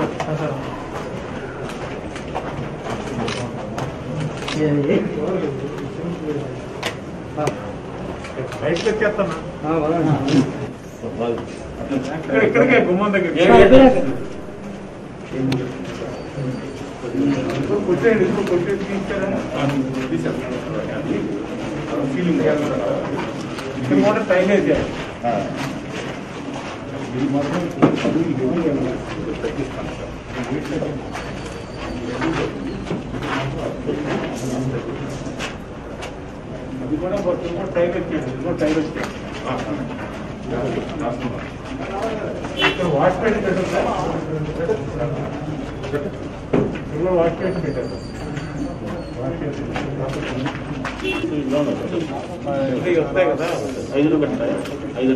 బయటకు వచ్చేస్తాను ఇక్కడ ఇక్కడికే గుమ్మం దగ్గర కొట్టేయండి ఇప్పుడు కొట్టేసి తీసారా ఫీలింగ్ ఇక్కడ కూడా టైం అయితే అది కూడా కొంచెం కూడా టైం వచ్చేది ఇది కూడా టైం వచ్చేది ఇక్కడ వాష్ పెట్టి పెట్టారు ఇక్కడ వాష్ పెట్టి పెట్టారు ఇవి వస్తాయి కదా ఐదు పెట్టాయి ఐదు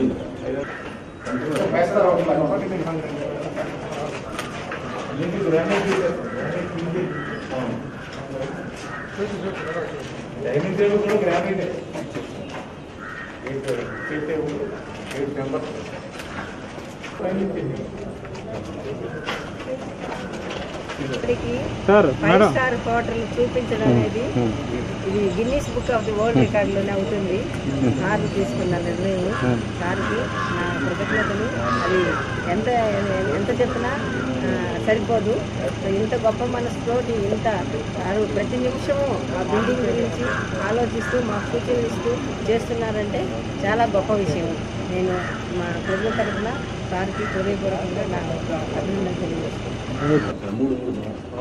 డైనింగ్ టేబుల్ కూడా granite eight eight table eight members ఇప్పటికి sir five madam star hotel చూపించడం అనేది ఇది Guinness book of the world రికార్డులోనే అవుతుంది సార్ తీసుకున్న నిర్ణయం సార్కి నా కృతజ్ఞతలు అది ఎంత ఎంత చెప్పినా ఆ, సరిపోదు ఇంత గొప్ప మనసుతోటి ఇంత సారు ప్రతి నిమిషము ఆ బిల్డింగ్ గురించి ఆలోచిస్తూ మా సూచనలు ఇస్తూ చేస్తున్నారంటే చాలా గొప్ప విషయం నేను మా ప్రజల తరఫున సార్కి హృదయపూర్వకంగా నా అభినందన తెలియజేస్తున్నాను మూడు మూడు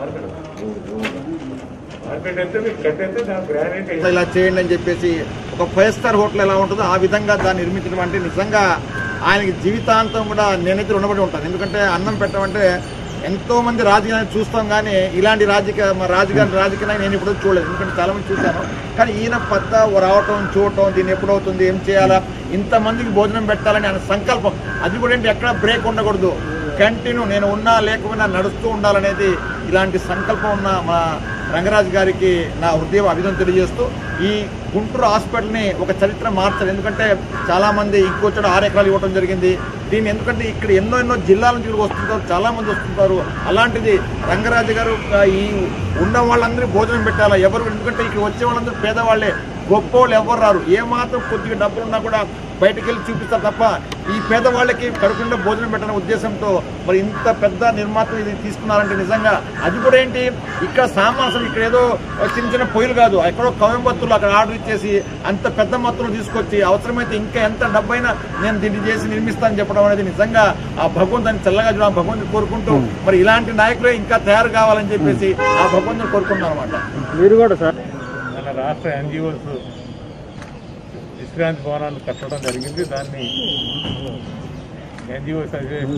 మార్కెట్ అయితే మీకు కట్ అయితే దాని గ్రానైట్ ఇలా చేయండి అని చెప్పేసి ఒక ఫైవ్ స్టార్ హోటల్ ఎలా ఉంటుందో ఆ విధంగా దాన్ని నిర్మించడం అంటే నిజంగా ఆయనకి జీవితాంతం కూడా నేనైతే రుణపడి ఉంటాను ఎందుకంటే అన్నం పెట్టమంటే ఎంతో మంది రాజకీయాన్ని చూస్తాం కానీ ఇలాంటి రాజకీయ మా రాజకీయ రాజకీయాన్ని నేను ఇప్పుడు చూడలేదు ఎందుకంటే చాలా మంది చూశాను కానీ ఈయన పత్త రావటం చూడటం దీన్ని ఎప్పుడవుతుంది ఏం చేయాలా ఇంతమందికి భోజనం పెట్టాలని ఆయన సంకల్పం అది కూడా ఏంటి ఎక్కడ బ్రేక్ ఉండకూడదు కంటిన్యూ నేను ఉన్నా లేకపోయినా నడుస్తూ ఉండాలనేది ఇలాంటి సంకల్పం ఉన్న మా రంగరాజు గారికి నా హృదయ అభినందన తెలియజేస్తూ ఈ గుంటూరు హాస్పిటల్ని ఒక చరిత్ర మార్చాలి ఎందుకంటే చాలామంది ఇంకొచ్చడం ఆరు ఎకరాలు ఇవ్వడం జరిగింది దీన్ని ఎందుకంటే ఇక్కడ ఎన్నో ఎన్నో జిల్లాల నుంచి ఇక్కడికి వస్తుంటారు చాలామంది వస్తుంటారు అలాంటిది రంగరాజు గారు ఆ, ఈ ఉన్న వాళ్ళందరూ భోజనం పెట్టాలా ఎవరు ఎందుకంటే ఇక్కడ వచ్చే వాళ్ళందరూ పేదవాళ్ళే గొప్ప వాళ్ళు ఎవరు రారు ఏమాత్రం కొద్దిగా డబ్బులు ఉన్నా కూడా బయటకు వెళ్ళి చూపిస్తారు తప్ప ఈ పేదవాళ్ళకి కడుపుండా భోజనం పెట్టాలనే ఉద్దేశంతో మరి ఇంత పెద్ద నిర్మాత ఇది తీసుకున్నారంటే నిజంగా అది కూడా ఏంటి ఇక్కడ సామాసం ఇక్కడ ఏదో చిన్న చిన్న పొయ్యిలు కాదు ఎక్కడో కోయంబత్తూరులో అక్కడ ఆర్డర్ ఇచ్చేసి అంత పెద్ద మొత్తంలో తీసుకొచ్చి అవసరమైతే ఇంకా ఎంత డబ్బైనా నేను దీన్ని చేసి నిర్మిస్తానని చెప్పడం అనేది నిజంగా ఆ భగవంతుని చల్లగా చూడ భగవంతుని కోరుకుంటూ మరి ఇలాంటి నాయకులే ఇంకా తయారు కావాలని చెప్పేసి ఆ భగవంతుని కోరుకుంటున్నాను అనమాట మీరు కూడా సార్ మన రాష్ట్ర ఎన్జిఓస్ విశ్రాంతి భవనాన్ని కట్టడం జరిగింది దాన్ని ఎన్జిఓస్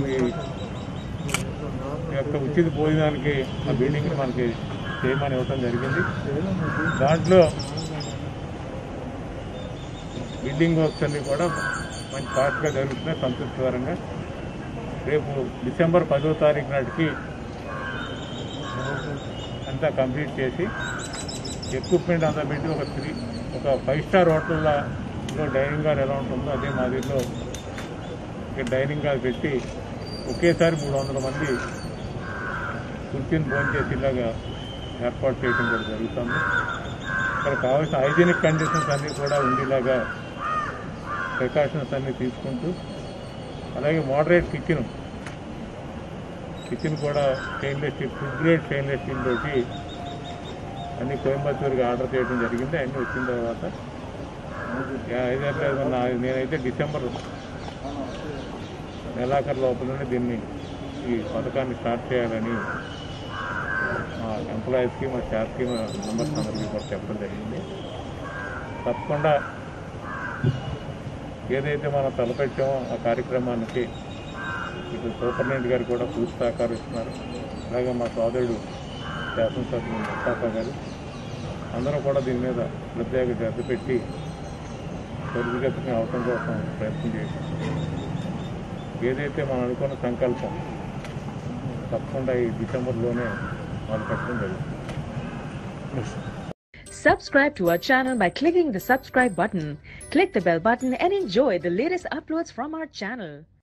యొక్క ఉచిత భోజనానికి ఆ బిల్డింగ్ని మనకి చేయమని ఇవ్వడం జరిగింది దాంట్లో బిల్డింగ్ వర్క్స్ అన్ని కూడా మంచి ఫాస్ట్గా జరుగుతున్నాయి సంతృప్తికరంగా రేపు డిసెంబర్ పదో తారీఖు నాటికి అంతా కంప్లీట్ చేసి ఎక్విప్మెంట్ అంతా పెట్టి ఒక త్రీ ఒక ఫైవ్ స్టార్ హోటల్లో డైనింగ్ హాల్ ఎలా ఉంటుందో అదే మాదిరిలో ఇక్కడ డైనింగ్ హాల్ పెట్టి ఒకేసారి మూడు వందల మంది కుర్చీని భోజనం చేసేలాగా ఏర్పాటు చేయడం కూడా జరుగుతుంది ఇక్కడ కావాల్సిన హైజీనిక్ కండిషన్స్ అన్నీ కూడా ఉండేలాగా ప్రికాషన్స్ అన్నీ తీసుకుంటూ అలాగే మోడరేట్ కిచెన్ కిచెన్ కూడా stainless steel food grade stainless steel తోటి అన్ని కోయంబత్తూరుకి ఆర్డర్ చేయడం జరిగింది అన్నీ వచ్చిన తర్వాత యా- ఏదైతే మన నేనైతే డిసెంబర్ నెలాఖరు లోపలనే దీన్ని ఈ పథకాన్ని స్టార్ట్ చేయాలని మా ఎంప్లాయీస్కి మా స్టాఫ్కి మా మెంబర్స్ అందరికీ కూడా చెప్పడం జరిగింది తప్పకుండా ఏదైతే మనం తలపెట్టామో ఆ కార్యక్రమానికి ఇప్పుడు సూపరింటెండెంట్ గారు కూడా పూర్తి సహకారం ఇస్తున్నారు అలాగే మా సోదరుడు శాసనసభ్యులు ముస్తాఫా గారు అందరూ కూడా దీని మీద ప్రత్యేక శ్రద్ధ పెట్టి త్వరితగతిని అవసరం కోసం ప్రయత్నం చేశాం ఏదైతే మనం అనుకున్న సంకల్పం తప్పకుండా ఈ డిసెంబర్లోనే మొదలు పెట్టడం జరుగుతుంది Subscribe to our channel by clicking the subscribe button. Click the bell button and enjoy the latest uploads from our channel.